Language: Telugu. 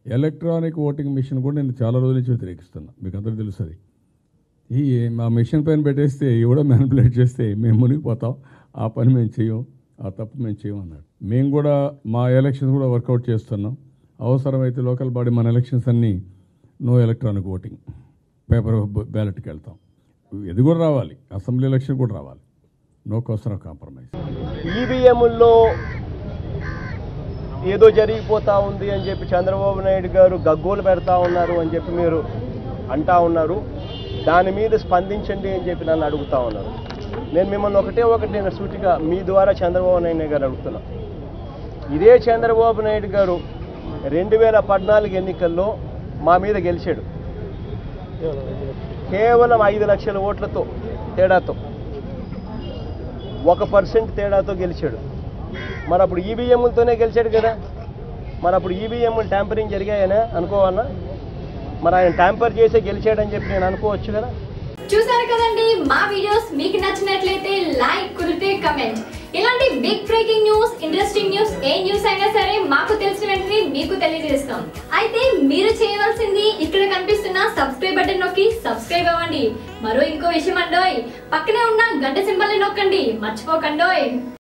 ఎలక్ట్రానిక్ ఓటింగ్ మిషన్ కూడా నేను చాలా రోజుల నుంచి వ్యతిరేకిస్తున్నా మీకు అందరికీ తెలుసు అది ఈ మా మిషన్ పైన పెట్టేస్తే ఎవడో మ్యానిపులేట్ చేస్తే మేము మునిగిపోతాం ఆ పని మేము చేయం ఆ తప్పు మేము చేయం అన్నాడు మేము కూడా మా ఎలక్షన్స్ కూడా వర్కౌట్ చేస్తున్నాం అవసరమైతే లోకల్ బాడీ మన ఎలక్షన్స్ అన్నీ నో ఎలక్ట్రానిక్ ఓటింగ్ పేపర్ బ్యాలెట్కి వెళ్తాం ఇది కూడా రావాలి అసెంబ్లీ ఎలక్షన్ కూడా రావాలి నో కోసర్ ఆఫ్ కాంప్రమైజ్ ఈవీఎంల్లో ఏదో జరిగిపోతా ఉంది అని చెప్పి చంద్రబాబు నాయుడు గారు గగ్గోలు పెడతా ఉన్నారు అని చెప్పి మీరు అంటా ఉన్నారు దాని మీద స్పందించండి అని చెప్పి నన్ను అడుగుతా ఉన్నారు నేను మిమ్మల్ని ఒకటే ఒకటి నేను సూటిగా మీ ద్వారా చంద్రబాబు నాయుడు గారు అడుగుతున్నా ఇదే చంద్రబాబు నాయుడు గారు రెండు వేల పద్నాలుగు ఎన్నికల్లో మా మీద గెలిచాడు కేవలం ఐదు లక్షల ఓట్లతో తేడాతో ఒక పర్సెంట్ తేడాతో గెలిచాడు మరి అప్పుడు ఈవీఎంలతోనే గెలిచాడు కదా మరి అప్పుడు ఈవీఎంలు ట్యాంపరింగ్ జరిగాయనే అనుకోవాలన్నా మరి ఆయన ట్యాంపర్ చేసే గెలిచాడని చెప్పి నేను అనుకోవచ్చు కదా చూసారు కదండి మా వీడియోస్ మీకు నచ్చినట్లయితే లైక్ కుదిరితే కమెంట్ ఇలాంటి big breaking news interesting news ఏ న్యూస్ అయినా సరే మాకు తెలిసిన వెంటనే మీకు తెలియజేస్తాం అయితే మీరు చేయవలసింది ఇక్కడ కనిపిస్తున్న సబ్స్క్రైబ్ బటన్ నొక్కి సబ్స్క్రైబ్ అవ్వండి మరో ఇంకో విషయం అండోయ్ పక్కనే ఉన్న గంట సింబల్ నొక్కండి మర్చిపోకండోయ్